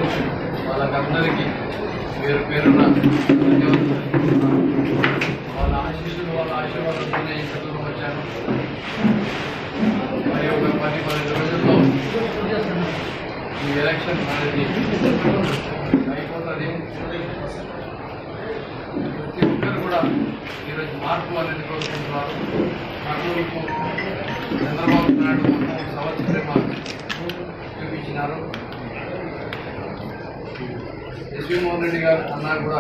వాళ్ళకందరికీ పేరు పేరున్న ధన్యవాదాలు. వాళ్ళ ఆశీస్సులు వాళ్ళ ఆశీర్వాదంతోనే ఇంత దూరం వచ్చాను మరి ఒక పది పది రోజుల్లో ఈ ఎలక్షన్ అనేది అయిపోతుంది ప్రతి ఒక్కరు కూడా ఈరోజు మార్పు అనేది కోరుకుంటున్నారు కర్నూలుకు చంద్రబాబు నాయుడు మొత్తం సంవత్సరం చూపించినారు ఎస్వి మోహన్ రెడ్డి గారు అన్నారు కూడా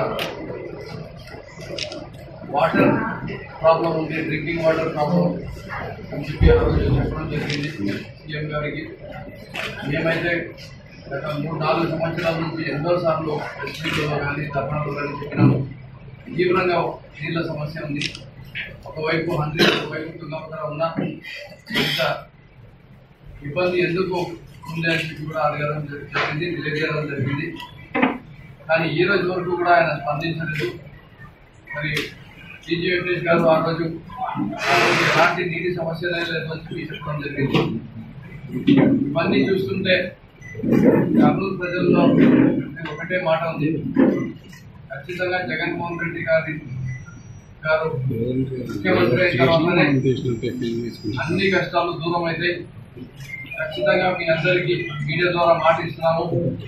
వాటర్ ప్రాబ్లం ఉంది డ్రింకింగ్ వాటర్ ప్రాబ్లం అని చెప్పి ఆ రోజు చెప్పడం జరిగింది సీఎం గారికి మేమైతే గత మూడు నాలుగు సంవత్సరాల నుంచి ఎన్నోసార్లు ఎస్పీలో కానీ ధర్నాలో కానీ చెప్పినాము తీవ్రంగా నీళ్ళ సమస్య ఉంది ఒకవైపు హండ్రెడ్ ఒకవైపు తుంగభద్ర ఉన్నా ఇంత ఇబ్బంది ఎందుకు ఉంది అని చెప్పి కూడా అడగడం జరిగింది తెలియజేయడం జరిగింది కానీ ఈ రోజు వరకు కూడా ఆయన స్పందించలేదు మరి టీజీ వెంకటేష్ గారు ఆ రోజు ఆ రోజు ఎలాంటి నీటి సమస్య లేదు అని చెప్పి చెప్పడం జరిగింది ఇవన్నీ చూస్తుంటే కర్నూలు ప్రజల్లో ఒకటే మాట ఉంది ఖచ్చితంగా జగన్మోహన్ రెడ్డి గారి గారు ముఖ్యమంత్రి అయిన తర్వాతనే అన్ని కష్టాలు దూరం అయితే ఖచ్చితంగా మీ అందరికీ మీడియా ద్వారా మాట ఇస్తున్నాము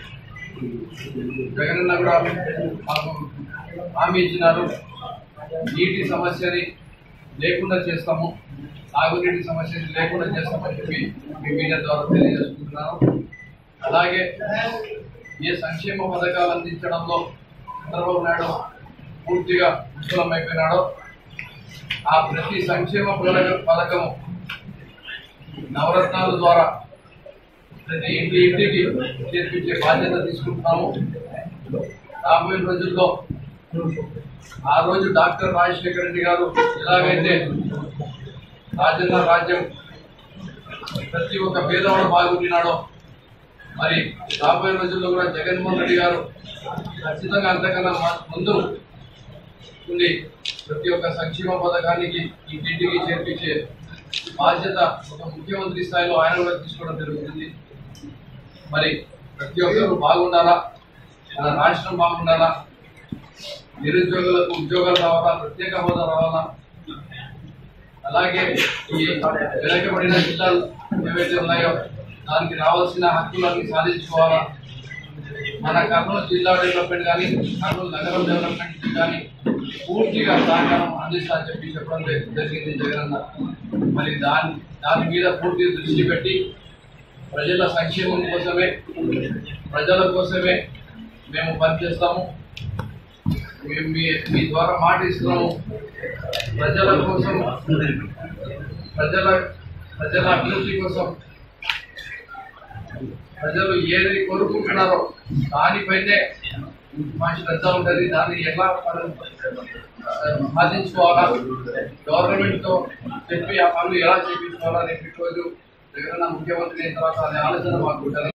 జగనన్న కూడా మాకు హామీ ఇచ్చినారు నీటి సమస్యని లేకుండా చేస్తాము తాగునీటి సమస్యని లేకుండా చేస్తామని చెప్పి మీ మీడియా ద్వారా తెలియజేసుకుంటున్నాను అలాగే ఏ సంక్షేమ పథకాలు అందించడంలో చంద్రబాబు నాయుడు పూర్తిగా విఫలమైపోయినాడో ఆ ప్రతి సంక్షేమ పథక పథకము నవరత్నాల ద్వారా ప్రతి ఇంటి ఇంటికి చేర్పించే బాధ్యత తీసుకుంటున్నాము రాబోయే రోజుల్లో ఆ రోజు డాక్టర్ రాజశేఖర రెడ్డి గారు ఎలాగైతే రాజన్న రాజ్యం ప్రతి ఒక్క పేదవాడు బాగుంటున్నాడో మరి రాబోయే రోజుల్లో కూడా జగన్మోహన్ రెడ్డి గారు ఖచ్చితంగా అంతకన్నా మా- ముందు ఉండి ప్రతి ఒక్క సంక్షేమ పథకానికి ఇంటింటికి చేర్పించే బాధ్యత ఒక ముఖ్యమంత్రి స్థాయిలో ఆయన కూడా తీసుకోవడం జరుగుతుంది మరి ప్రతి ఒక్కరు బాగుండాలా మన రాష్ట్రం బాగుండాలా నిరుద్యోగులకు ఉద్యోగాలు రావాలా ప్రత్యేక హోదా రావాలా అలాగే ఈ వెనకబడిన జిల్లాలు ఏవైతే ఉన్నాయో దానికి రావాల్సిన హక్కులన్నీ సాధించుకోవాలా మన కర్నూలు జిల్లా డెవలప్మెంట్ కానీ కర్నూలు నగరం డెవలప్మెంట్ కానీ పూర్తిగా సహకారం అందిస్తా అని చెప్పి చెప్పడం జరి- జరిగింది జగనన్న మరి దాని దాని మీద పూర్తి దృష్టి పెట్టి ప్రజల సంక్షేమం కోసమే ప్రజల కోసమే మేము పనిచేస్తాము మేము మీ మీ ద్వారా మాట ఇస్తున్నాము ప్రజల కోసం ప్రజల ప్రజల అభివృద్ధి కోసం ప్రజలు ఏది కోరుకుంటున్నారో దానిపైనే మా శ్రద్ధ ఉంటుంది దాన్ని ఎలా మనం ఆ, సాధించుకోవాలా గవర్నమెంట్ తో చెప్పి ఆ పనులు ఎలా చేపించుకోవాలా రేపు రోజు జగనన్న ముఖ్యమంత్రి అయిన తర్వాత అనే ఆలోచన మాకు ఉంటుంది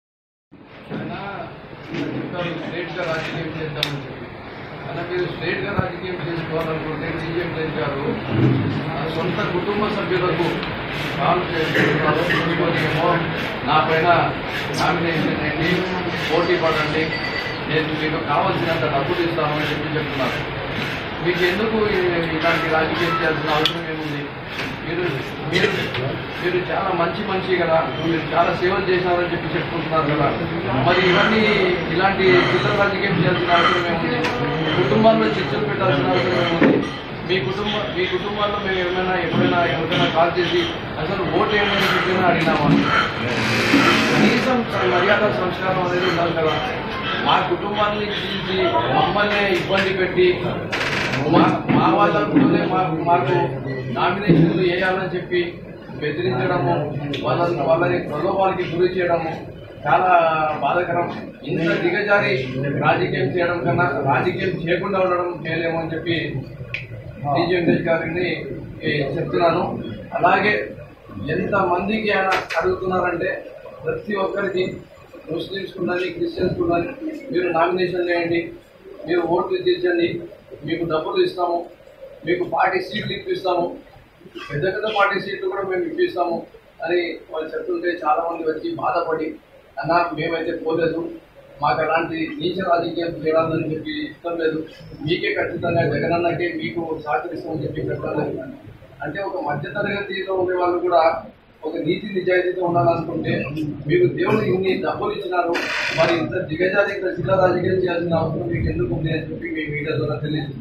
స్ట్రేట్ గా రాజకీయం చేద్దామని చెప్పి అలా మీరు స్ట్రేట్ గా రాజకీయం చేసుకోవాలనుకుంటే సీఎం జగన్ గారు ఆ సొంత కుటుంబ సభ్యులకు కాల్ చేస్తున్నారు ఏమో నా పైన నామినేషన్ అయింది పోటీ పడండి నేను మీకు కావాల్సినంత డబ్బులు ఇస్తాను అని చెప్పి చెప్తున్నారు మీకు ఎందుకు ఈ- ఇలాంటి రాజకీయం చేయాల్సిన అవసరం ఏముంది మీరు మీరు మీరు చాలా మంచి మనిషి కదా మీరు చాలా సేవలు చేశారని చెప్పి చెప్పుకుంటున్నారు కదా మరి ఇవన్నీ ఇలాంటి చిత్ర రాజకీయం చేయాల్సిన అవసరం ఏముంది కుటుంబాల్లో చర్చలు పెట్టాల్సిన అవసరం ఏముంది మీ కుటుంబ మీ కుటుంబాల్లో మేము ఏమైనా ఎప్పుడైనా ఎవరికైనా కాల్ చేసి అసలు ఓటు ఏమైనా చెప్పినా అడిగినామా కనీసం మర్యాద సంస్కారం అనేది ఉండాలి కదా మా కుటుంబాన్ని పిలిచి మమ్మల్ని ఇబ్బంది పెట్టి మా మా వాళ్ళతోనే మాకు మాకు నామినేషన్లు వేయాలని చెప్పి బెదిరించడము వాళ్ళని వాళ్ళని ప్రలోభాలకి గురి చేయడము చాలా బాధాకరం ఇంత దిగజారి రాజకీయం చేయడం కన్నా రాజకీయం చేయకుండా ఉండడం చేయలేము అని చెప్పి టీజీ వెంకటేష్ గారిని ఏ, చెప్తున్నాను అలాగే ఎంత మందికి ఆయన అడుగుతున్నారంటే ప్రతి ఒక్కరికి ముస్లిమ్స్ ఉన్నది క్రిస్టియన్స్ ఉన్నది మీరు నామినేషన్ వేయండి మీరు ఓట్లు తీర్చండి మీకు డబ్బులు ఇస్తాము మీకు పార్టీ సీట్లు ఇప్పిస్తాము పెద్ద పెద్ద పార్టీ సీట్లు కూడా మేము ఇప్పిస్తాము అని వాళ్ళు చెప్తుంటే చాలా మంది వచ్చి బాధపడి అన్న మేమైతే పోలేదు మాకు అలాంటి నీచ రాజకీయం చేయాలని చెప్పి ఇష్టం లేదు మీకే ఖచ్చితంగా జగనన్నకే మీకు సహకరిస్తామని చెప్పి పెట్టాలి అంటే ఒక మధ్యతరగతిలో ఉండే వాళ్ళు కూడా ఒక నీతి నిజాయితీతో ఉండాలనుకుంటే మీకు దేవుడు ఇన్ని డబ్బులు ఇచ్చినారు మరి ఇంత దిగజాతి ఇంత చిన్న రాజకీయం చేయాల్సిన అవసరం మీకు ఎందుకు ఉంది అని చెప్పి మీ మీడియా ద్వారా తెలియదు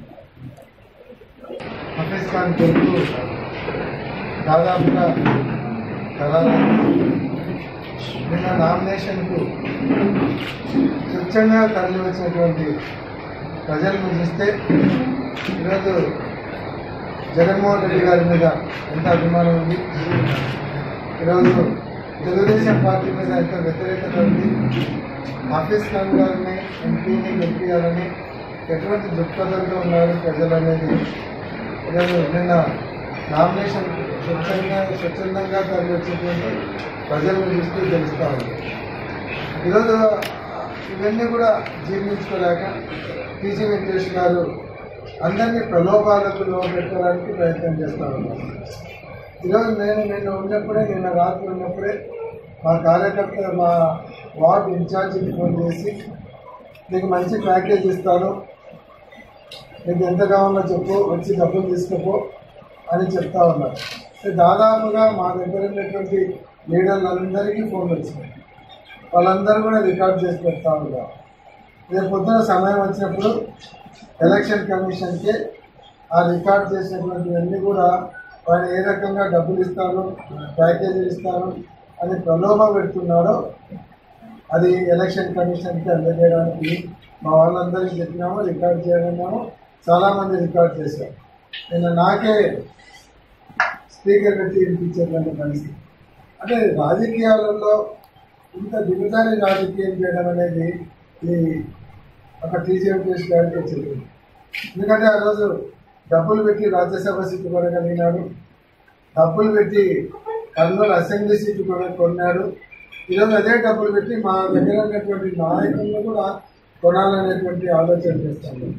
హఫీజ్ ఖాన్ కొడుకు దాదాపుగా ఖరారు నిన్న నామినేషన్కు స్వచ్ఛంగా తరలి వచ్చినటువంటి ప్రజలను చూస్తే ఈరోజు జగన్మోహన్ రెడ్డి గారి మీద ఎంత అభిమానం ఉంది ఈరోజు తెలుగుదేశం పార్టీ మీద ఎంత వ్యతిరేకత ఉంది హఫీజ్ ఖాన్ గారిని ఎంపీని గెలిపించాలని ఎటువంటి దృక్పథంతో ఉన్నారు ప్రజలు అనేది ఈరోజు నిన్న నామినేషన్ స్వచ్ఛంగా స్వచ్ఛందంగా తరలి వచ్చేటువంటి ప్రజలను చూస్తూ తెలుస్తూ ఉంది ఈరోజు ఇవన్నీ కూడా జీర్ణించుకోలేక పీజీ వెంకటేష్ గారు అందరినీ ప్రలోభాలకు పెట్టడానికి ప్రయత్నం చేస్తూ ఉన్నారు ఈరోజు నేను నిన్న ఉన్నప్పుడే నిన్న రాత్రి ఉన్నప్పుడే మా కార్యకర్త మా వార్డు ఇన్ఛార్జికి ఫోన్ చేసి నీకు మంచి ప్యాకేజ్ ఇస్తాను నీకు ఎంత కావాలో చెప్పు వచ్చి డబ్బులు తీసుకోపో అని చెప్తా ఉన్నారు అంటే దాదాపుగా మా దగ్గర ఉన్నటువంటి లీడర్లందరికీ ఫోన్లు వచ్చినాయి వాళ్ళందరూ కూడా రికార్డ్ చేసి పెడతా ఉన్నారు రేపు పొద్దున సమయం వచ్చినప్పుడు ఎలక్షన్ కమిషన్కి ఆ రికార్డ్ చేసినటువంటివన్నీ కూడా వాళ్ళు ఏ రకంగా డబ్బులు ఇస్తాను ప్యాకేజీలు ఇస్తాను అని ప్రలోభ పెడుతున్నాడో అది ఎలక్షన్ కమిషన్కి అందజేయడానికి మా వాళ్ళందరికీ చెప్పినాము రికార్డ్ చేయమన్నాము చాలామంది రికార్డ్ చేశారు నిన్న నాకే స్పీకర్ పెట్టి వినిపించేటువంటి పరిస్థితి అంటే రాజకీయాలలో ఇంత దిగుతాని రాజకీయం చేయడం అనేది ఈ ఒక టీసీ వెంకటేష్ గారికి చెప్పింది ఎందుకంటే ఆ రోజు డబ్బులు పెట్టి రాజ్యసభ సీటు కొనగలిగినాడు డబ్బులు పెట్టి కర్నూలు అసెంబ్లీ సీటు కూడా కొన్నాడు ఈరోజు అదే డబ్బులు పెట్టి మా దగ్గర ఉన్నటువంటి నాయకులను కూడా కొనాలనేటువంటి ఆలోచన చేస్తాను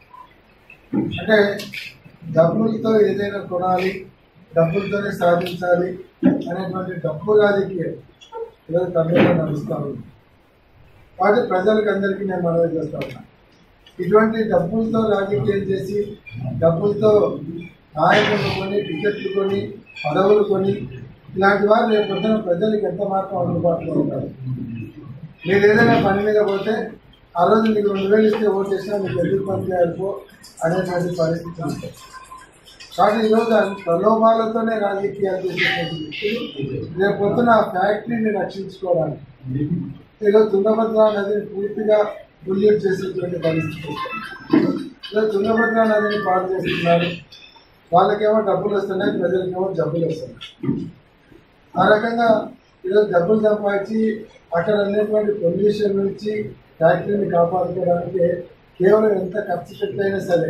అంటే డబ్బులతో ఏదైనా కొనాలి డబ్బులతోనే సాధించాలి అనేటువంటి డబ్బు రాజకీయం ఈరోజు కర్నూలులో నడుస్తూ ఉంది కాబట్టి ప్రజలకు అందరికీ నేను మనవి చేస్తా ఉన్నా ఇటువంటి డబ్బులతో రాజకీయం చేసి డబ్బులతో నాయకులు కొని టికెట్లు కొని పదవులు కొని ఇలాంటి వారు రేపు పొద్దున ప్రజలకు ఎంత మాత్రం అందుబాటులో ఉంటారు మీరు ఏదైనా పని మీద పోతే ఆ రోజు మీకు రెండు వేలు ఇస్తే ఓటు వేసినా మీకు ఎందుకు పని చేయాలిపో అనేటువంటి పరిస్థితి ఉంటుంది కాబట్టి ఈరోజు అన్- ప్రలోభాలతోనే రాజకీయాలు చేసేటువంటి వ్యక్తులు రేపు పొద్దున ఆ ఫ్యాక్టరీని రక్షించుకోవడానికి ఈరోజు తుంగభద్ర నదిని పూర్తిగా పొల్యూట్ చేసేటువంటి పరిస్థితి ఈరోజు తుంగభద్ర నదిని పాడు చేస్తున్నారు వాళ్ళకేమో డబ్బులు వస్తున్నాయి ప్రజలకేమో జబ్బులు వస్తున్నాయి ఆ రకంగా ఈరోజు డబ్బులు సంపాదించి అక్కడ ఉన్నటువంటి పొల్యూషన్ నుంచి ఫ్యాక్టరీని కాపాడుకోవడానికి కేవలం ఎంత ఖర్చు పెట్టైనా సరే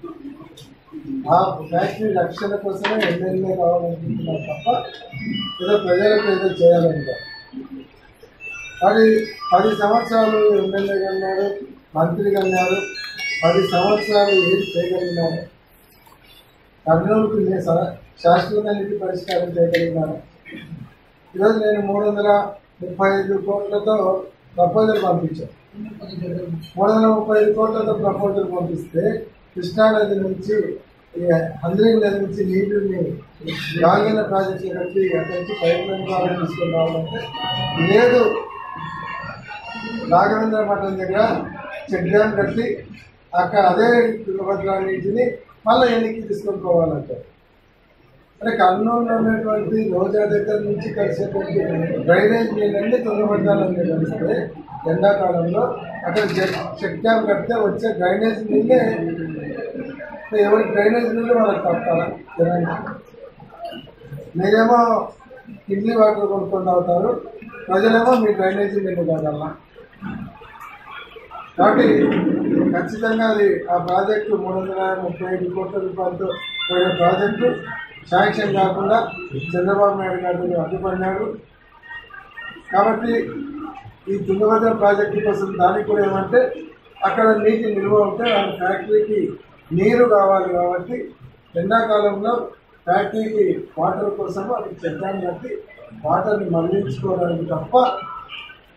ఆ ఫ్యాక్టరీ రక్షణ కోసమే ఎమ్మెల్యే కావాలనుకుంటున్నారు తప్ప ఏదో ప్రజలకు ఏదో చేయాలనుకుంటారు అది పది సంవత్సరాలు ఎమ్మెల్యేగా ఉన్నారు మంత్రిగా ఉన్నారు పది సంవత్సరాలు ఏం చేయగలిగినారు కర్నూలుకు నేను స- శాశ్వత నిధి పరిష్కారం చేయగలిగినాను ఈరోజు నేను మూడు వందల ముప్పై ఐదు కోట్లతో ప్రపోజల్ పంపించాను మూడు వందల ముప్పై ఐదు కోట్లతో ప్రపోజల్ పంపిస్తే కృష్ణానది నుంచి ఈ హంద్రీ నది నుంచి నీటిని గాలిన ప్రాజెక్టు కట్టి అక్కడి నుంచి పైప్ లైన్ ద్వారా తీసుకొని రావాలంటే లేదు రాఘవేంద్ర మఠం దగ్గర చెక్ డ్యామ్ కట్టి అక్కడ అదే తుంగభద్ర నీటిని మళ్ళీ వెనక్కి తీసుకొని పోవాలంటారు అంటే కర్నూలులో ఉన్నటువంటి రోజా దగ్గర నుంచి కలిసేటువంటి డ్రైనేజ్ నీళ్ళన్నీ తుంగభద్రాలో కలిస్తే ఎండాకాలంలో అక్కడ చెక్ చెక్ డ్యామ్ కడితే వచ్చే డ్రైనేజ్ నీళ్ళే ఎవరి డ్రైనేజ్ నీళ్ళు వాళ్ళకి కట్టాలి జనానికి మీరేమో కిడ్నీ వాటర్ కొనుక్కొని తాగుతారు ప్రజలేమో మీ డ్రైనేజీ నీళ్ళు తాగాల కాబట్టి ఖచ్చితంగా అది ఆ ప్రాజెక్టు మూడు వందల ముప్పై ఐదు కోట్ల రూపాయలతో పోయిన ప్రాజెక్టు శాంక్షన్ కాకుండా చంద్రబాబు నాయుడు గారు అడ్డుపడినాడు కాబట్టి ఈ తుంగభద్ర ప్రాజెక్టు కోసం దానికి కూడా ఏమంటే అక్కడ నీటి నిల్వ ఉంటే ఆ ఫ్యాక్టరీకి నీరు కావాలి కాబట్టి ఎండాకాలంలో ఫ్యాక్టరీకి వాటర్ కోసం అది చెట్టాన్ని కట్టి వాటర్ని మళ్లించుకోవడానికి తప్ప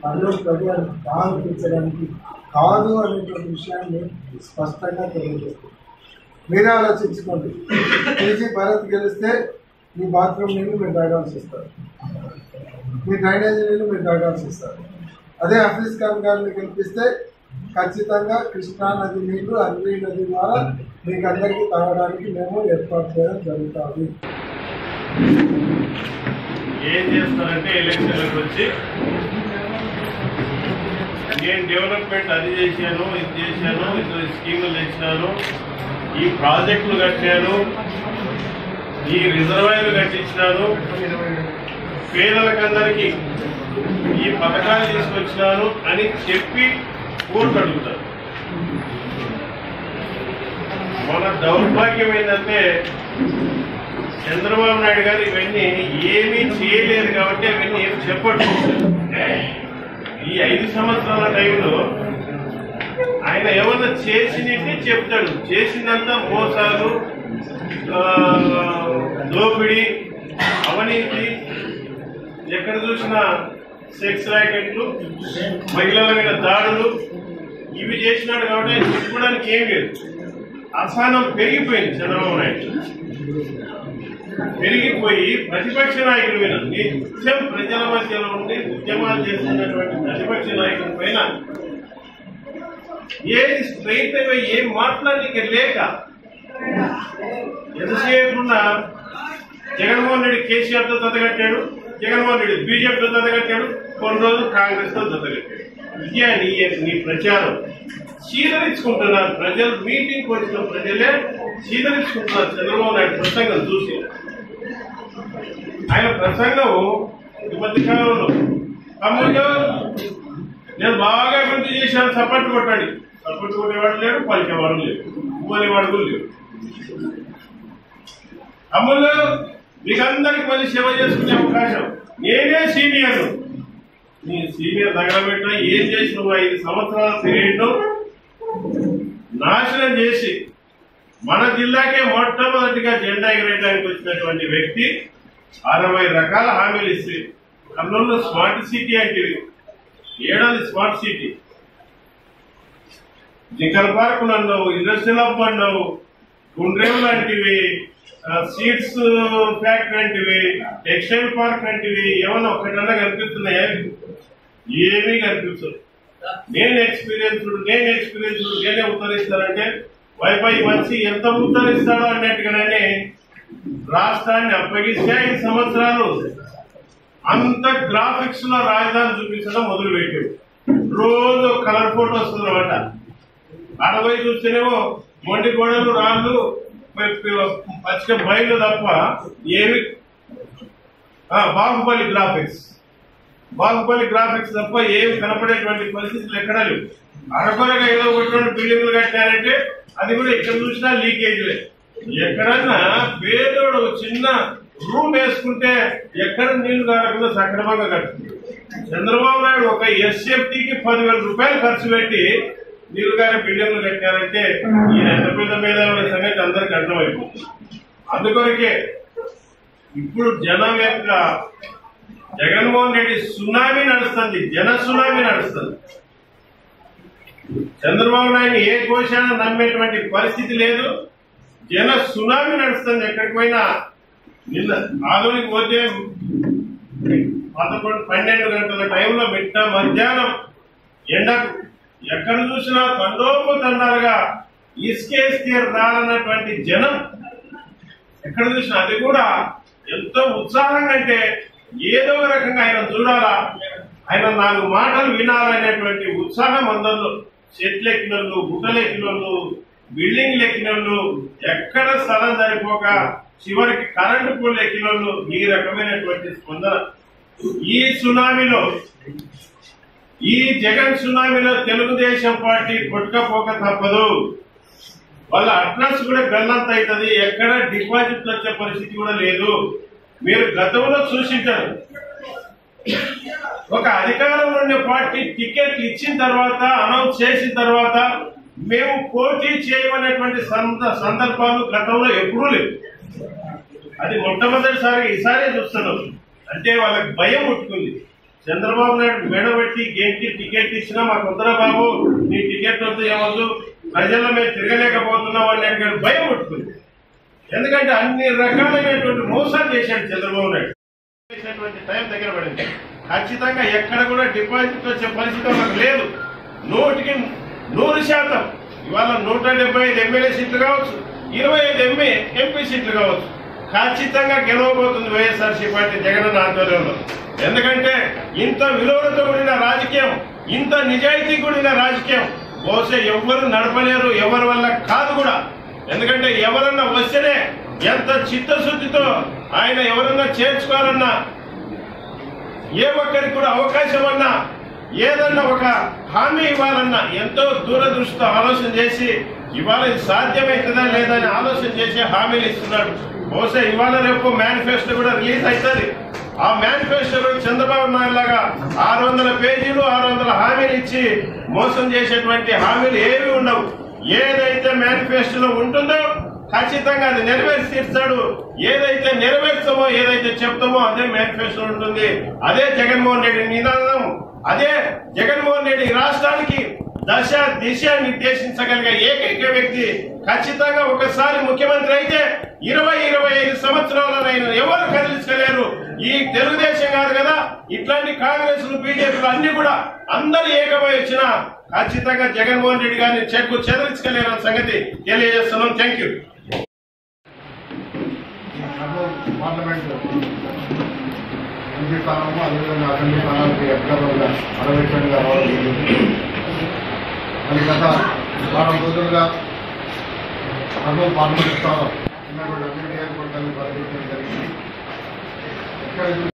మరియు ప్రజలను కాల్పించడానికి కాదు అనేటువంటి విషయాన్ని స్పష్టంగా తెలియజేస్తుంది మీరే ఆలోచించుకోండి పీజీ భరత్ గెలిస్తే మీ బాత్రూమ్ నీళ్ళు మీరు తాగాల్సి వస్తారు మీ డ్రైనేజీ నీళ్ళు మీరు తాగాల్సి వస్తారు అదే హఫీజ్ ఖాన్ గారిని గెలిపిస్తే ఖచ్చితంగా కృష్ణా నది నీళ్లు అన్ని నది ద్వారా మీకు అందరికీ తాగడానికి మేము ఏర్పాటు చేయడం జరుగుతుంది ఏం చేస్తారంటే ఎలక్షన్లకు వచ్చి నేను డెవలప్మెంట్ అది చేశాను ఇది చేశాను ఇది స్కీములు తెచ్చినాను ఈ ప్రాజెక్టులు కట్టాను ఈ రిజర్వాయర్లు కట్టించినాను పేదలకందరికీ ఈ పథకాలు తీసుకొచ్చినాను అని చెప్పి కోర్టు అడుగుతారు మన దౌర్భాగ్యం ఏంటంటే చంద్రబాబు నాయుడు గారు ఇవన్నీ ఏమీ చేయలేదు కాబట్టి అవన్నీ ఏం చెప్పడు ఈ ఐదు సంవత్సరాల టైంలో ఆయన ఏమన్నా చేసినట్టే చెప్తాడు చేసిందంతా మోసాలు ఆ, దోపిడీ అవినీతి ఎక్కడ చూసినా సెక్స్ ర్యాకెట్లు మహిళల మీద దాడులు ఇవి చేసినాడు కాబట్టి ఆయన చెప్పుకోవడానికి ఏం లేదు అసహనం పెరిగిపోయింది చంద్రబాబు నాయుడు పెరిగిపోయి ప్రతిపక్ష నాయకుడి మీద నిత్యం ప్రజల మధ్యలో ఉండి ఉద్యమాలు చేస్తున్నటువంటి ప్రతిపక్ష నాయకుడి పైన ఏది స్ట్రైట్ అవే ఏం మాట్లాడడానికి లేక ఎంతసేపు ఉన్నా జగన్మోహన్ రెడ్డి కేసీఆర్ తో దత్తగట్టాడు జగన్మోహన్ రెడ్డి బీజేపీతో దత్తగట్టాడు కొన్ని రోజులు కాంగ్రెస్ తో దత్తగట్టాడు ఇదే నీ నీ ప్రచారం చీదరించుకుంటున్నారు ప్రజలు మీటింగ్ వచ్చిన ప్రజలే చీదరించుకుంటున్నారు చంద్రబాబు నాయుడు ప్రసంగం చూసి ఆయన ప్రసంగం ఈ మధ్య కాలంలో తమ్ముడు నేను బాగా అభివృద్ధి చేశాను సపోర్ట్ కొట్టాడు సపోర్ట్ కొట్టేవాడు లేడు పలికేవాడు లేడు పోలేవాడు కూడా లేడు అమ్ములు మీకు అందరికి మళ్ళీ సేవ చేసుకునే అవకాశం నేనే సీనియర్ నీ సీనియర్ తగలబెట్టినా ఏం చేసి నువ్వు ఐదు సంవత్సరాల పీరియడ్ నాశనం చేసి మన జిల్లాకే మొట్టమొదటిగా జెండా ఎగరేయడానికి వచ్చినటువంటి వ్యక్తి అరవై రకాల హామీలు ఇస్తే కర్నూలు స్మార్ట్ సిటీ అంటే ఏడాది స్మార్ట్ సిటీ జింకల్ పార్క్ అన్నావు ఇండస్ట్రియల్ హబ్ అన్నావు గుండ్రేవు లాంటివి సీడ్స్ ఫ్యాక్టరీ లాంటివి టెక్స్టైల్ పార్క్ లాంటివి ఏమన్నా ఒక్కటన్నా కనిపిస్తున్నాయా ఏమీ కనిపించదు నేను ఎక్స్పీరియన్స్ నేను ఎక్స్పీరియన్స్ నేనే ఉత్తరిస్తానంటే వైఫై వచ్చి ఎంత ఉత్తరిస్తాడో అన్నట్టుగానే రాష్ట్రాన్ని అప్పగిస్తే ఐదు సంవత్సరాలు అంత గ్రాఫిక్స్ లో రాజధాని చూపించడం మొదలు పెట్టాడు రోజు కలర్ ఫోటో వస్తుంది అనమాట అడవై చూస్తేనేమో మొండి గోడలు రాళ్ళు ప- ప- పచ్చిక బయలు తప్ప ఏమి ఆ, బాహుబలి గ్రాఫిక్స్ బాహుబలి గ్రాఫిక్స్ తప్ప ఏమి కనపడేటువంటి పరిస్థితులు ఎక్కడా లేవు అరకొరగా ఏదో ఒకటి రెండు బిల్డింగ్లు కట్టారంటే అది కూడా ఎక్కడ చూసినా లీకేజ్లే ఎక్కడన్నా పేదోడు ఒక చిన్న రూమ్ వేసుకుంటే ఎక్కడ నీళ్లు కారకుండా సక్రమంగా కట్టుకుంటాడు చంద్రబాబు నాయుడు ఒక ఎస్ఎఫ్టీకి పదివేల రూపాయలు ఖర్చు పెట్టి నీళ్లు గారి బిల్డింగ్లు కట్టారంటే ఈయన ఎంత పెద్ద మేధావుల సంగతి అందరికి అర్థమైపోతుంది అందుకొరకే ఇప్పుడు జనం యొక్క జగన్మోహన్ రెడ్డి సునామీ నడుస్తుంది జన సునామీ నడుస్తుంది చంద్రబాబు నాయుడు ఏ కోశాన్ని నమ్మేటువంటి పరిస్థితి లేదు జన సునామీ నడుస్తుంది ఎక్కడికి పోయినా నిన్న ఆధునిక పోతే పదకొండు పన్నెండు గంటల టైంలో మిట్ట మధ్యాహ్నం ఎండకు ఎక్కడ చూసినా తండోపు తండాలుగా ఇసుకేస్తే రాలన్నటువంటి జనం ఎక్కడ చూసినా అది కూడా ఎంతో ఉత్సాహంగా అంటే ఏదో ఒక రకంగా ఆయన చూడాలా ఆయన నాలుగు మాటలు వినాలనేటువంటి ఉత్సాహం అందరిలో చెట్లు ఎక్కిన వాళ్ళు గుట్టలు ఎక్కిన వాళ్ళు బిల్డింగ్లు ఎక్కిన వాళ్ళు ఎక్కడ స్థలం సరిపోక చివరికి కరెంటు పూలు ఎక్కిన వాళ్ళు ఈ రకమైనటువంటి స్పందన ఈ సునామీలో ఈ జగన్ సునామీలో తెలుగుదేశం పార్టీ కొట్టుకపోక తప్పదు వాళ్ళ అడ్రస్ కూడా గల్లంత అవుతుంది ఎక్కడ డిపాజిట్ వచ్చే పరిస్థితి కూడా లేదు మీరు గతంలో చూసింటారు ఒక అధికారంలో ఉండే పార్టీ టికెట్ ఇచ్చిన తర్వాత అనౌన్స్ చేసిన తర్వాత మేము పోటీ చేయమనేటువంటి సంద- సందర్భాలు గతంలో ఎప్పుడూ లేవు అది మొట్టమొదటిసారి ఈసారి చూస్తున్నాం అంటే వాళ్ళకి భయం పుట్టుకుంది చంద్రబాబు నాయుడు మెడబెట్టి గెంటి టికెట్ ఇచ్చినా మాకు వద్దరా బాబు నీ టికెట్ వద్దు ఏమొద్దు ప్రజల్లో మేము తిరగలేకపోతున్నాం అనే భయం పుట్టుకుంది ఎందుకంటే అన్ని రకాలైనటువంటి మోసాలు చేశాడు చంద్రబాబు నాయుడు చేసినటువంటి టైం దగ్గర పడింది ఖచ్చితంగా ఎక్కడ కూడా డిపాజిట్ వచ్చే పరిస్థితి మనకు లేదు నూటికి నూరు శాతం ఇవాళ నూట డెబ్బై ఐదు ఎమ్మెల్యే సీట్లు కావచ్చు ఇరవై ఐదు ఎంపీ ఎంపీ సీట్లు కావచ్చు ఖచ్చితంగా గెలవబోతుంది వైఎస్ఆర్సీ పార్టీ జగన్ ఆధ్వర్యంలో ఎందుకంటే ఇంత విలువలతో కూడిన రాజకీయం ఇంత నిజాయితీ కూడిన రాజకీయం బహుశా ఎవ్వరు నడపలేరు ఎవరి వల్ల కాదు కూడా ఎందుకంటే ఎవరన్నా వస్తేనే ఎంత చిత్తశుద్ధితో ఆయన ఎవరన్నా చేర్చుకోవాలన్నా ఏ ఒక్కరికి కూడా అవకాశం అన్నా ఏదన్నా ఒక హామీ ఇవ్వాలన్నా ఎంతో దూరదృష్టితో ఆలోచన చేసి ఇవాళ ఇది సాధ్యమవుతుందా లేదా అని ఆలోచన చేసి హామీలు ఇస్తున్నాడు బహుశా ఇవాళ రేపు మేనిఫెస్టో కూడా రిలీజ్ అవుతుంది ఆ మేనిఫెస్టోలో చంద్రబాబు నాయుడు లాగా ఆరు వందల పేజీలు ఆరు వందల హామీలు ఇచ్చి మోసం చేసేటువంటి హామీలు ఏవి ఉండవు ఏదైతే మేనిఫెస్టోలో ఉంటుందో ఖచ్చితంగా అది నెరవేర్చి తీర్చాడు ఏదైతే నెరవేర్చామో ఏదైతే చెప్తామో అదే మేనిఫెస్టో ఉంటుంది అదే జగన్మోహన్ రెడ్డి నినాదం అదే జగన్మోహన్ రెడ్డి ఈ రాష్ట్రానికి దశ దిశ నిర్దేశించగలిగే ఏకైక వ్యక్తి ఖచ్చితంగా ఒకసారి ముఖ్యమంత్రి అయితే ఇరవై ఇరవై ఐదు సంవత్సరాలైన ఎవరు కదిలించలేరు ఈ తెలుగుదేశం కాదు కదా ఇట్లాంటి కాంగ్రెస్ బీజేపీలు అన్ని కూడా అందరు ఏకమై వచ్చిన ఖచ్చితంగా జగన్మోహన్ రెడ్డి గారిని చెక్కు చెదరించగలేరు అన్న సంగతి తెలియజేస్తున్నాం thank you Kurnool parliament MP స్థానము అదేవిధంగా అసెంబ్లీ స్థానానికి ఎక్కడ అరవేషన్గా రావడం జరిగింది మరి గత వారం రోజులుగా కర్నూలు పార్లమెంట్ స్థానం ఉన్నటువంటి అన్ని నియోజకవర్గాన్ని పరిశీలించడం జరిగింది ఎక్కడ చూసినా